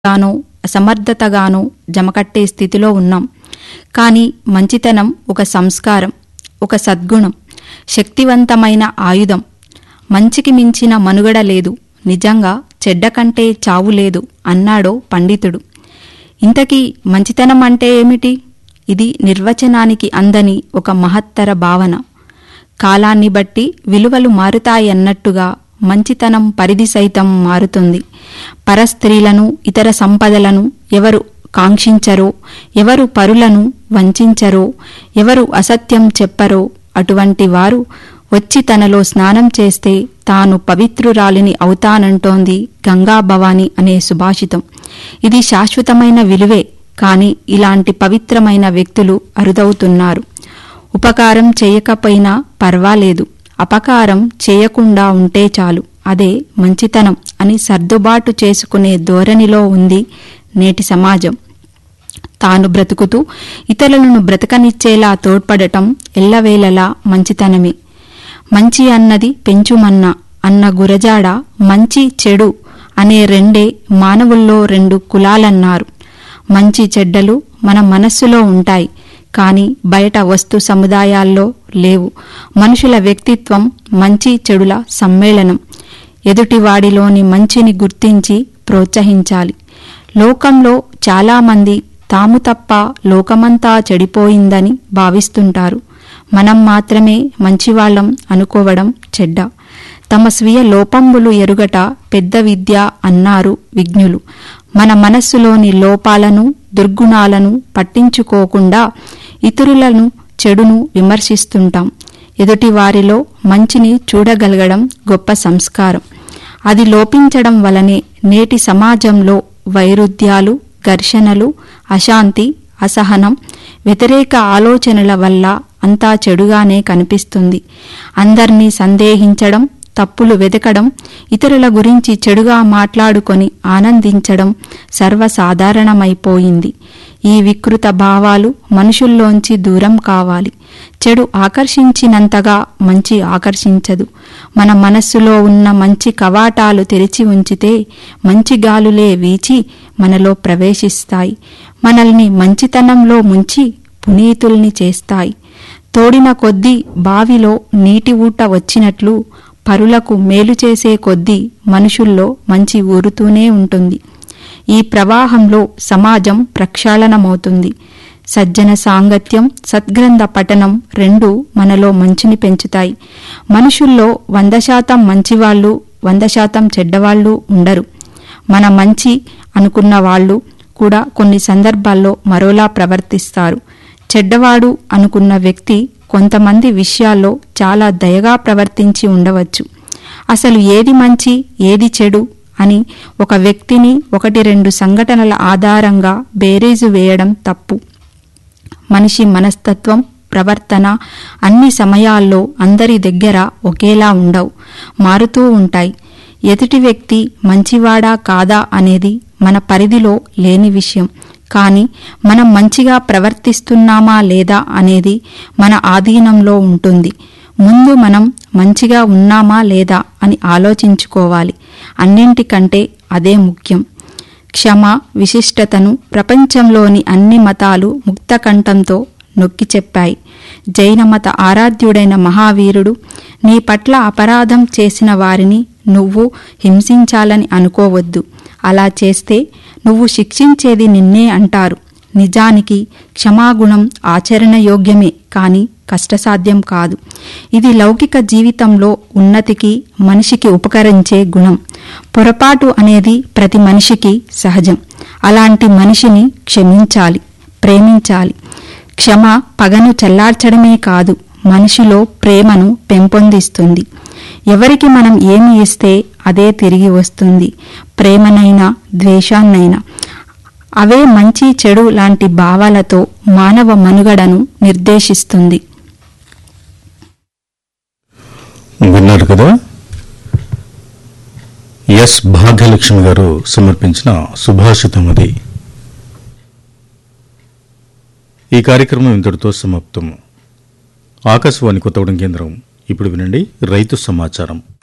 గానో అసమర్థతగానో జమకట్టే స్థితిలో ఉన్నాం కానీ మంచితనం ఒక సంస్కారం ఒక సద్గుణం శక్తివంతమైన ఆయుధం మంచికి మించిన మనుగడ లేదు నిజంగా చెడ్డ కంటే చావు లేదు అన్నాడో పండితుడు ఇంతకీ మంచితనం అంటే ఏమిటి ఇది నిర్వచనానికి అందని ఒక మహత్తర భావన కాలాన్ని బట్టి విలువలు మారుతాయన్నట్టుగా మంచితనం పరిధి సైతం మారుతుంది పరస్త్రీలను ఇతర సంపదలను ఎవరు కాంక్షించరో ఎవరు పరులను వంచరో ఎవరు అసత్యం చెప్పరో అటువంటి వారు వచ్చి తనలో స్నానం చేస్తే తాను పవిత్రురాలిని అవుతానంటోంది గంగా భవాని అనే సుభాషితం ఇది శాశ్వతమైన విలువే కాని ఇలాంటి పవిత్రమైన వ్యక్తులు అరుదవుతున్నారు ఉపకారం చేయకపోయినా పర్వాలేదు అపకారం చేయకుండా ఉంటే చాలు అదే మంచితనం అని సర్దుబాటు చేసుకునే ధోరణిలో ఉంది నేటి సమాజం తాను బ్రతుకుతూ ఇతరులను బ్రతకనిచ్చేలా తోడ్పడటం ఎల్లవేళలా మంచితనమే మంచి అన్నది పెంచుమన్న అన్న గురజాడ మంచి చెడు అనే రెండే మానవుల్లో రెండు కులాలన్నారు మంచి చెడ్డలు మన మనస్సులో ఉంటాయి కానీ బయట వస్తు సముదాయాల్లో లేవు మనుషుల వ్యక్తిత్వం మంచి చెడుల సమ్మేళనం ఎదుటివాడిలోని మంచిని గుర్తించి ప్రోత్సహించాలి లోకంలో చాలామంది తాము తప్ప లోకమంతా చెడిపోయిందని భావిస్తుంటారు మనం మాత్రమే మంచివాళ్లం అనుకోవడం చెడ్డ తమ స్వీయ లోపంబులు ఎరుగట పెద్ద విద్య అన్నారు విజ్ఞులు మన మనస్సులోని లోపాలను దుర్గుణాలను పట్టించుకోకుండా ఇతరులను చెడును విమర్శిస్తుంటాం ఎదుటివారిలో మంచిని చూడగలగడం గొప్ప సంస్కారం అది లోపించడం వలనే నేటి సమాజంలో వైరుధ్యాలు ఘర్షణలు అశాంతి అసహనం వ్యతిరేక ఆలోచనల వల్ల అంతా చెడుగానే కనిపిస్తుంది అందర్నీ సందేహించడం తప్పులు వెతకడం ఇతరుల గురించి చెడుగా మాట్లాడుకొని ఆనందించడం సర్వసాధారణమైపోయింది ఈ వికృత భావాలు మనుషుల్లోంచి దూరం కావాలి చెడు ఆకర్షించినంతగా మంచి ఆకర్షించదు మన మనస్సులో ఉన్న మంచి కవాటాలు తెరిచి ఉంచితే మంచి గాలులే వీచి మనలో ప్రవేశిస్తాయి మనల్ని మంచితనంలో ముంచి పునీతుల్ని చేస్తాయి తోడిన కొద్దీ బావిలో నీటి ఊట వచ్చినట్లు పరులకు మేలు చేసే కొద్దీ మనుషుల్లో మంచి ఊరుతూనే ఉంటుంది ఈ ప్రవాహంలో సమాజం ప్రక్షాళనమవుతుంది సజ్జన సాంగత్యం సద్గ్రంథ పఠనం రెండూ మనలో మంచిని పెంచుతాయి మనుషుల్లో వంద శాతం మంచివాళ్లు వంద శాతం చెడ్డవాళ్లు ఉండరు మన మంచి అనుకున్న వాళ్ళు కూడా కొన్ని సందర్భాల్లో మరోలా ప్రవర్తిస్తారు చెడ్డవాడు అనుకున్న వ్యక్తి కొంతమంది విషయాల్లో చాలా దయగా ప్రవర్తించి ఉండవచ్చు అసలు ఏది మంచి ఏది చెడు అని ఒక వ్యక్తిని ఒకటి రెండు సంఘటనల ఆధారంగా బేరీజు వేయడం తప్పు మనిషి మనస్తత్వం ప్రవర్తన అన్ని సమయాల్లో అందరి దగ్గర ఒకేలా ఉండవు మారుతూ ఉంటాయి ఎదుటి వ్యక్తి మంచివాడా కాదా అనేది మన పరిధిలో లేని విషయం కానీ మనం మంచిగా ప్రవర్తిస్తున్నామా లేదా అనేది మన ఆధీనంలో ఉంటుంది ముందు మనం మంచిగా ఉన్నామా లేదా అని ఆలోచించుకోవాలి అన్నింటికంటే అదే ముఖ్యం క్షమ విశిష్టతను ప్రపంచంలోని అన్ని మతాలు ముక్తకంఠంతో నొక్కి చెప్పాయి జైన మత ఆరాధ్యుడైన మహావీరుడు నీ పట్ల అపరాధం చేసిన వారిని నువ్వు హింసించాలని అనుకోవద్దు అలా చేస్తే నువ్వు శిక్షించేది నిన్నే అంటారు నిజానికి క్షమాగుణం ఆచరణయోగ్యమే కాని కష్టసాధ్యం కాదు ఇది లౌకిక జీవితంలో ఉన్నతికి మనిషికి ఉపకరించే గుణం పొరపాటు అనేది ప్రతి మనిషికి సహజం అలాంటి మనిషిని క్షమించాలి ప్రేమించాలి క్షమ పగను చల్లార్చడమే కాదు మనిషిలో ప్రేమను పెంపొందిస్తుంది ఎవరికి మనం ఏమి ఇస్తే అదే తిరిగి వస్తుంది ప్రేమనైనా ద్వేషాన్నైనా అవే మంచి చెడు లాంటి భావాలతో మానవ మనుగడను నిర్దేశిస్తుంది విన్నారు కదా ఎస్ భాగ్యలక్ష్మి గారు సమర్పించిన సుభాషితం అది ఈ కార్యక్రమం ఇంతటితో సమాప్తం ఆకాశవాణి కొత్తగూడెం కేంద్రం ఇప్పుడు వినండి రైతు సమాచారం